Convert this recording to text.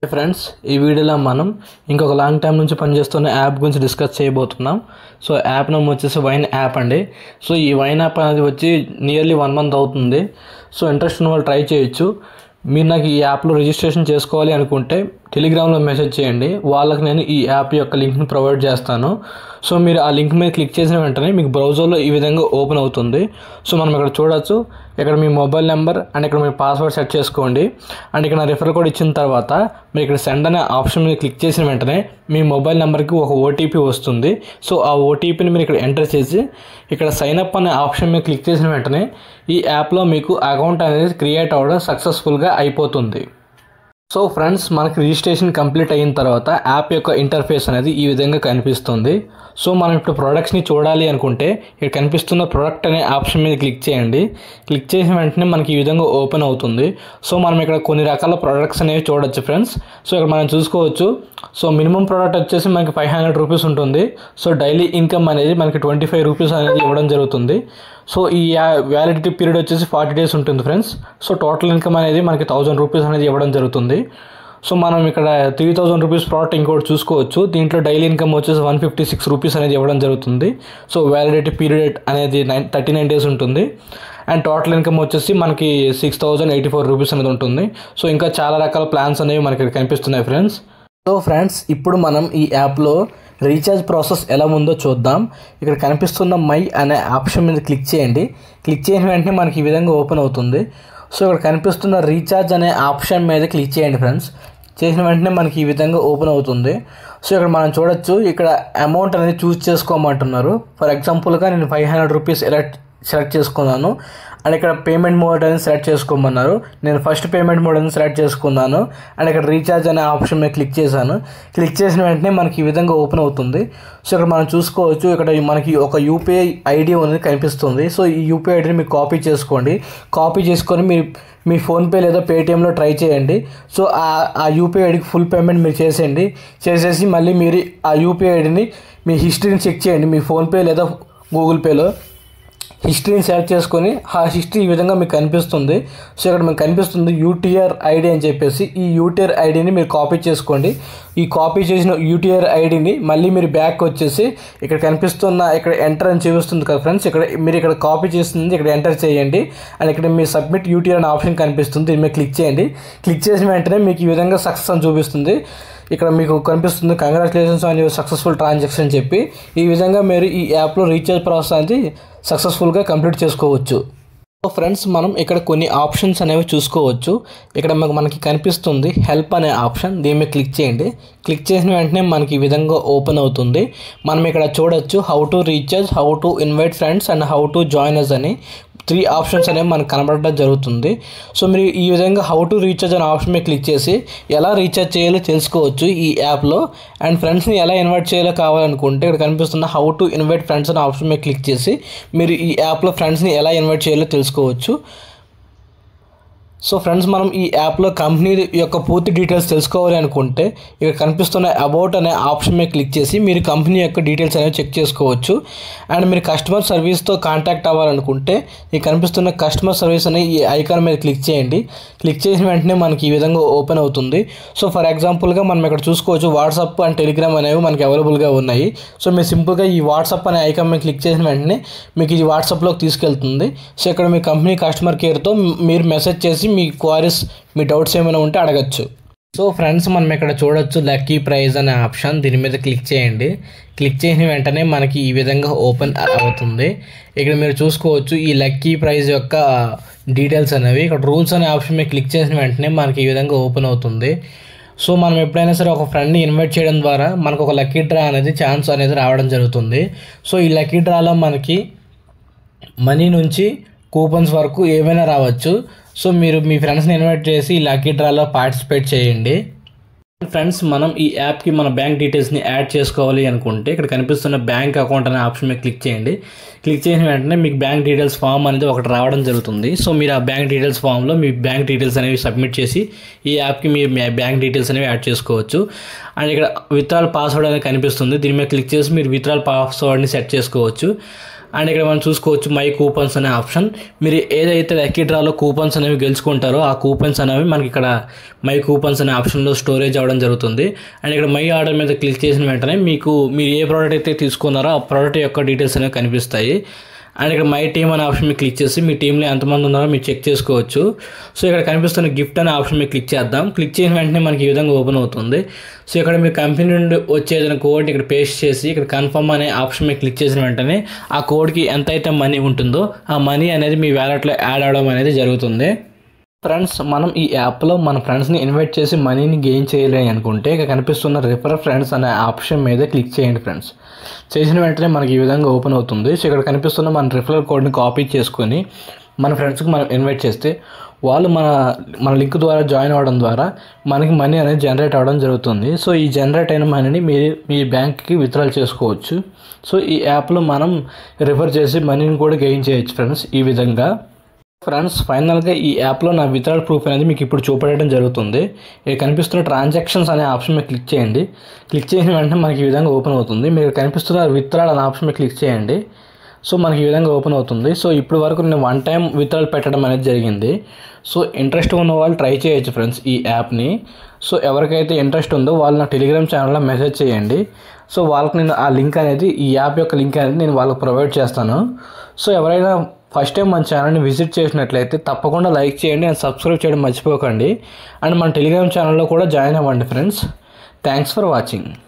friends ఈ వీడియోలో మనం ఇంకొక లాంగ్ టైం నుంచి పనిచేస్తున్న యాప్ గురించి డిస్కస్ చేయబోతున్నాం సో యాప్ నేమ్ వచ్చేసి వైన్ యాప్ అండి సో ఈ వైన్ యాప్ అనేది వచ్చి నియర్లీ వన్ మంత్ అవుతుంది సో ఇంట్రెస్ట్ ఉన్న వాళ్ళు ట్రై చేయొచ్చు మీరు నాకు ఈ యాప్లో రిజిస్ట్రేషన్ చేసుకోవాలి అనుకుంటే టెలిగ్రామ్లో మెసేజ్ చేయండి వాళ్ళకి నేను ఈ యాప్ యొక్క లింక్ని ప్రొవైడ్ చేస్తాను సో మీరు ఆ లింక్ మీద క్లిక్ చేసిన వెంటనే మీకు బ్రౌజర్లో ఈ విధంగా ఓపెన్ అవుతుంది సో మనం ఇక్కడ చూడొచ్చు ఇక్కడ మీ మొబైల్ నెంబర్ అండ్ ఇక్కడ మీ పాస్వర్డ్ సెట్ చేసుకోండి అండ్ ఇక్కడ రిఫర్ కోడ్ ఇచ్చిన తర్వాత మీరు ఇక్కడ సెండ్ అనే ఆప్షన్ మీద క్లిక్ చేసిన వెంటనే మీ మొబైల్ నెంబర్కి ఒక ఓటీపీ వస్తుంది సో ఆ ఓటీపీని మీరు ఇక్కడ ఎంటర్ చేసి ఇక్కడ సైన్ అప్ అనే ఆప్షన్ మీద క్లిక్ చేసిన వెంటనే ఈ యాప్లో మీకు అకౌంట్ అనేది క్రియేట్ అవ్వడం సక్సెస్ఫుల్గా అయిపోతుంది సో ఫ్రెండ్స్ మనకి రిజిస్ట్రేషన్ కంప్లీట్ అయిన తర్వాత యాప్ యొక్క ఇంటర్ఫేస్ అనేది ఈ విధంగా కనిపిస్తుంది సో మనం ఇప్పుడు ప్రొడక్ట్స్ని చూడాలి అనుకుంటే ఇక్కడ కనిపిస్తున్న ప్రొడక్ట్ అనే ఆప్షన్ మీద క్లిక్ చేయండి క్లిక్ చేసిన వెంటనే మనకి ఈ విధంగా ఓపెన్ అవుతుంది సో మనం ఇక్కడ కొన్ని రకాల ప్రొడక్ట్స్ అనేవి చూడొచ్చు ఫ్రెండ్స్ సో ఇక్కడ మనం చూసుకోవచ్చు సో మినిమం ప్రోడక్ట్ వచ్చేసి మనకి ఫైవ్ హండ్రెడ్ రూపీస్ ఉంటుంది సో డైలీ ఇన్కమ్ అనేది మనకి ట్వంటీ ఫైవ్ రూపీస్ అనేది ఇవ్వడం జరుగుతుంది సో ఈ వ్యాలిడిటీ పీరియడ్ వచ్చేసి ఫార్టీ డేస్ ఉంటుంది ఫ్రెండ్స్ సో టోటల్ ఇన్కమ్ అనేది మనకి థౌజండ్ రూపీస్ అనేది ఇవ్వడం జరుగుతుంది సో మనం ఇక్కడ త్రీ థౌజండ్ రూపీస్ ప్రోడక్ట్ ఇంకోటి చూసుకోవచ్చు దీంట్లో డైలీ ఇన్కమ్ వచ్చేసి వన్ ఫిఫ్టీ సిక్స్ రూపీస్ అనేది ఇవ్వడం జరుగుతుంది సో వ్యాలిడిటీ పీరియడ్ అనేది నైన్ థర్టీ నైన్ డేస్ ఉంటుంది అండ్ టోటల్ ఇన్కమ్ వచ్చేసి మనకి six thousand eighty four rupees అనేది ఉంటుంది సో ఇంకా చాలా రకాల ప్లాన్స్ అనేవి మనకి ఇక్కడ కనిపిస్తున్నాయి ఫ్రెండ్స్ సో ఫ్రెండ్స్ ఇప్పుడు మనం ఈ యాప్లో రీఛార్జ్ ప్రాసెస్ ఎలా ఉందో చూద్దాం ఇక్కడ కనిపిస్తున్న మై అనే ఆప్షన్ మీద క్లిక్ చేయండి క్లిక్ చేసిన వెంటనే మనకి ఈ విధంగా ఓపెన్ అవుతుంది సో ఇక్కడ కనిపిస్తున్న రీఛార్జ్ అనే ఆప్షన్ మీద క్లిక్ చేయండి ఫ్రెండ్స్ చేసిన వెంటనే మనకి ఈ విధంగా ఓపెన్ అవుతుంది సో ఇక్కడ మనం చూడొచ్చు ఇక్కడ అమౌంట్ అనేది చూస్ చేసుకోమంటున్నారు ఫర్ ఎగ్జాంపుల్గా నేను five hundred rupees elect select చేసుకున్నాను అండ్ ఇక్కడ పేమెంట్ మోడ్ అనేది సెలెక్ట్ చేసుకోమన్నారు నేను ఫస్ట్ పేమెంట్ మోడ్ అనేది సెలెక్ట్ చేసుకున్నాను అండ్ ఇక్కడ రీఛార్జ్ అనే ఆప్షన్ మీద క్లిక్ చేశాను క్లిక్ చేసిన వెంటనే మనకి ఈ విధంగా ఓపెన్ అవుతుంది సో ఇక్కడ మనం చూసుకోవచ్చు ఇక్కడ మనకి ఒక యూపీఐ ఐడి అనేది కనిపిస్తుంది సో ఈ యూపీఐ ఐడిని మీరు కాపీ చేసుకోండి కాపీ చేసుకొని మీరు మీ ఫోన్పే లేదా పేటిఎంలో ట్రై చేయండి సో ఆ ఆ యూపీఐ ఐడికి ఫుల్ పేమెంట్ మీరు చేసేయండి చేసేసి మళ్ళీ మీరు ఆ యూపీఐ ఐడిని మీ హిస్టరీని చెక్ చేయండి మీ ఫోన్పే లేదా గూగుల్ పేలో హిస్టరీని సెలెక్ట్ చేసుకొని ఆ హిస్టరీ ఈ విధంగా మీకు కనిపిస్తుంది సో ఇక్కడ మీకు కనిపిస్తుంది యూటీఆర్ ఐడి అని చెప్పేసి ఈ యూటీఆర్ ఐడిని మీరు కాపీ చేసుకోండి ఈ కాపీ చేసిన యూటీఆర్ ఐడిని మళ్ళీ మీరు బ్యాక్ వచ్చేసి ఇక్కడ కనిపిస్తున్న ఇక్కడ ఎంటర్ అని చూపిస్తుంది కదా ఫ్రెండ్స్ ఇక్కడ మీరు ఇక్కడ కాపీ చేస్తుంది ఇక్కడ ఎంటర్ చేయండి అండ్ ఇక్కడ మీ సబ్మిట్ యూటీఆర్ అనే ఆప్షన్ కనిపిస్తుంది దీని మీద క్లిక్ చేయండి క్లిక్ చేసిన వెంటనే మీకు ఈ విధంగా సక్సెస్ అని చూపిస్తుంది ఇక్కడ మీకు కనిపిస్తుంది congratulations on your successful transaction చెప్పి ఈ విధంగా మీరు ఈ యాప్లో రీఛార్జ్ ప్రాసెస్ అనేది సక్సెస్ఫుల్గా కంప్లీట్ చేసుకోవచ్చు సో ఫ్రెండ్స్ మనం ఇక్కడ కొన్ని ఆప్షన్స్ అనేవి చూసుకోవచ్చు ఇక్కడ మనకు మనకి కనిపిస్తుంది హెల్ప్ అనే ఆప్షన్ దీని మీద క్లిక్ చేయండి క్లిక్ చేసిన వెంటనే మనకి ఈ విధంగా ఓపెన్ అవుతుంది మనం ఇక్కడ చూడొచ్చు how to recharge how to invite friends and how to join us అని త్రీ ఆప్షన్స్ అనేవి మనకు కనబడడం జరుగుతుంది సో మీరు ఈ విధంగా హౌ టు రీఛార్జ్ అనే ఆప్షన్ మీద క్లిక్ చేసి ఎలా రీఛార్జ్ చేయాలో తెలుసుకోవచ్చు ఈ యాప్లో అండ్ ఫ్రెండ్స్ని ఎలా ఇన్వైట్ చేయాలో కావాలనుకుంటే ఇక్కడ కనిపిస్తున్న హౌ టు ఇన్వైట్ ఫ్రెండ్స్ అనే ఆప్షన్ మీద క్లిక్ చేసి మీరు ఈ యాప్లో ఫ్రెండ్స్ని ఎలా ఇన్వైట్ చేయాలో తెలుసుకోవచ్చు సో ఫ్రెండ్స్ మనం ఈ యాప్లో కంపెనీ యొక్క పూర్తి డీటెయిల్స్ తెలుసుకోవాలి అనుకుంటే ఇక్కడ కనిపిస్తున్న అబౌట్ అనే ఆప్షన్ మీద క్లిక్ చేసి మీరు కంపెనీ యొక్క డీటెయిల్స్ అనేవి చెక్ చేసుకోవచ్చు అండ్ మీరు కస్టమర్ సర్వీస్తో కాంటాక్ట్ అవ్వాలనుకుంటే ఈ కనిపిస్తున్న కస్టమర్ సర్వీస్ అనే ఈ ఐకాన్ మీద క్లిక్ చేయండి క్లిక్ చేసిన వెంటనే మనకి ఈ విధంగా ఓపెన్ అవుతుంది సో ఫర్ ఎగ్జాంపుల్గా మనం ఇక్కడ చూసుకోవచ్చు వాట్సాప్ అండ్ టెలిగ్రామ్ అనేవి మనకి అవైలబుల్గా ఉన్నాయి సో మీరు సింపుల్గా ఈ వాట్సాప్ అనే ఐకాన్ మీద క్లిక్ చేసిన వెంటనే మీకు ఇది వాట్సాప్లోకి తీసుకెళ్తుంది సో ఇక్కడ మీ కంపెనీ కస్టమర్ కేర్తో మీరు మెసేజ్ చేసి మీ క్వారీస్ మీ డౌట్స్ ఏమైనా ఉంటే అడగచ్చు సో ఫ్రెండ్స్ మనం ఇక్కడ చూడొచ్చు లక్కీ ప్రైజ్ అనే ఆప్షన్ దీని మీద క్లిక్ చేయండి క్లిక్ చేసిన వెంటనే మనకి ఈ విధంగా ఓపెన్ అవుతుంది ఇక్కడ మీరు చూసుకోవచ్చు ఈ లక్కీ ప్రైజ్ యొక్క డీటెయిల్స్ అనేవి ఇక్కడ రూల్స్ అనే ఆప్షన్ మీద క్లిక్ చేసిన వెంటనే మనకి ఈ విధంగా ఓపెన్ అవుతుంది సో మనం ఎప్పుడైనా సరే ఒక ఫ్రెండ్ని ఇన్వైట్ చేయడం ద్వారా మనకు ఒక లక్కీ డ్రా అనేది ఛాన్స్ అనేది రావడం జరుగుతుంది సో ఈ లక్కీ డ్రాలో మనకి మనీ నుంచి కూపన్స్ వరకు ఏమైనా రావచ్చు సో మీరు మీ ఫ్రెండ్స్ని ఇన్వైట్ చేసి ఈ లక్కీ డ్రాలో పార్టిసిపేట్ చేయండి ఫ్రెండ్స్ మనం ఈ యాప్కి మన బ్యాంక్ డీటెయిల్స్ని యాడ్ చేసుకోవాలి అనుకుంటే ఇక్కడ కనిపిస్తున్న బ్యాంక్ అకౌంట్ అనే ఆప్షన్ మీద క్లిక్ చేయండి క్లిక్ చేసిన వెంటనే మీకు బ్యాంక్ డీటెయిల్స్ ఫామ్ అనేది ఒకటి రావడం జరుగుతుంది సో మీరు ఆ బ్యాంక్ డీటెయిల్స్ ఫామ్లో మీ బ్యాంక్ డీటెయిల్స్ అనేవి సబ్మిట్ చేసి ఈ యాప్కి మీ బ్యాంక్ డీటెయిల్స్ అనేవి యాడ్ చేసుకోవచ్చు అండ్ ఇక్కడ విత్డ్రాల్ పాస్వర్డ్ అనేది కనిపిస్తుంది దీని మీద క్లిక్ చేసి మీరు విత్డ్రాల్ పాస్వర్డ్ని సెట్ చేసుకోవచ్చు అండ్ ఇక్కడ మనం చూసుకోవచ్చు మై కూపన్స్ అనే ఆప్షన్ మీరు ఏదైతే లక్కీ డ్రాలో కూపన్స్ అనేవి గెలుచుకుంటారో ఆ కూపన్స్ అనేవి మనకి ఇక్కడ మై కూపన్స్ అనే ఆప్షన్లో స్టోరేజ్ అవ్వడం జరుగుతుంది అండ్ ఇక్కడ మై ఆర్డర్ మీద క్లిక్ చేసిన వెంటనే మీకు మీరు ఏ ప్రోడక్ట్ అయితే తీసుకున్నారో ఆ ప్రోడక్ట్ యొక్క డీటెయిల్స్ అనేవి కనిపిస్తాయి అండ్ ఇక్కడ మై టీమ్ అనే ఆప్షన్ మీద క్లిక్ చేసి మీ టీంలో ఎంతమంది ఉన్నారో మీరు చెక్ చేసుకోవచ్చు సో ఇక్కడ కనిపిస్తున్న గిఫ్ట్ అనే ఆప్షన్ మీద క్లిక్ చేద్దాం క్లిక్ చేసిన వెంటనే మనకి ఈ విధంగా ఓపెన్ అవుతుంది సో ఇక్కడ మీ కంపెనీ నుండి వచ్చే ఏదైనా కోడ్ ఇక్కడ పేస్ట్ చేసి ఇక్కడ కన్ఫర్మ్ అనే ఆప్షన్ మీద క్లిక్ చేసిన వెంటనే ఆ కోడ్కి ఎంత అయితే మనీ ఉంటుందో ఆ మనీ అనేది మీ వ్యాలెట్లో యాడ్ అవడం అనేది జరుగుతుంది ఫ్రెండ్స్ మనం ఈ యాప్లో మన ఫ్రెండ్స్ని ఇన్వైట్ చేసి మనీని గెయిన్ చేయాలి అనుకుంటే ఇక కనిపిస్తున్న రిఫర్ ఫ్రెండ్స్ అనే ఆప్షన్ మీద క్లిక్ చేయండి ఫ్రెండ్స్ చేసిన వెంటనే మనకి ఈ విధంగా ఓపెన్ అవుతుంది సో ఇక్కడ కనిపిస్తున్న మన రిఫరల్ కోడ్ని కాపీ చేసుకొని మన ఫ్రెండ్స్కి మనం ఇన్వైట్ చేస్తే వాళ్ళు మన మన లింక్ ద్వారా జాయిన్ అవ్వడం ద్వారా మనకి మనీ అనేది జనరేట్ అవ్వడం జరుగుతుంది సో ఈ జనరేట్ అయిన మనీని మీరు మీ బ్యాంక్కి విత్డ్రాల్ చేసుకోవచ్చు సో ఈ యాప్లో మనం రిఫర్ చేసి మనీని కూడా గెయిన్ చేయొచ్చు ఫ్రెండ్స్ ఈ విధంగా ఫ్రెండ్స్ ఫైనల్గా ఈ యాప్లో నా విత్డ్రాల్ ప్రూఫ్ అనేది మీకు ఇప్పుడు చూపెట్టడం జరుగుతుంది ఇక్కడ కనిపిస్తున్న ట్రాన్సాక్షన్స్ అనే ఆప్షన్ మీద క్లిక్ చేయండి క్లిక్ చేసిన వెంటనే మనకి ఈ విధంగా ఓపెన్ అవుతుంది మీరు కనిపిస్తున్న విత్డ్రాల్ అనే ఆప్షన్ మీద క్లిక్ చేయండి సో మనకి ఈ విధంగా ఓపెన్ అవుతుంది సో ఇప్పుడు వరకు నేను వన్ టైం విత్డ్రాల్ పెట్టడం అనేది జరిగింది సో ఇంట్రెస్ట్ ఉన్న వాళ్ళు ట్రై చేయొచ్చు ఫ్రెండ్స్ ఈ యాప్ని సో ఎవరికైతే ఇంట్రెస్ట్ ఉందో వాళ్ళు నా టెలిగ్రామ్ ఛానల్లో మెసేజ్ చేయండి సో వాళ్ళకి నేను ఆ లింక్ అనేది ఈ యాప్ యొక్క లింక్ అనేది నేను వాళ్ళకి ప్రొవైడ్ చేస్తాను సో ఎవరైనా ఫస్ట్ టైం మన ఛానల్ని విజిట్ చేసినట్లయితే తప్పకుండా లైక్ చేయండి అండ్ సబ్స్క్రైబ్ చేయడం మర్చిపోకండి అండ్ మన టెలిగ్రామ్ ఛానల్లో కూడా జాయిన్ అవ్వండి ఫ్రెండ్స్ థ్యాంక్స్ ఫర్ వాచింగ్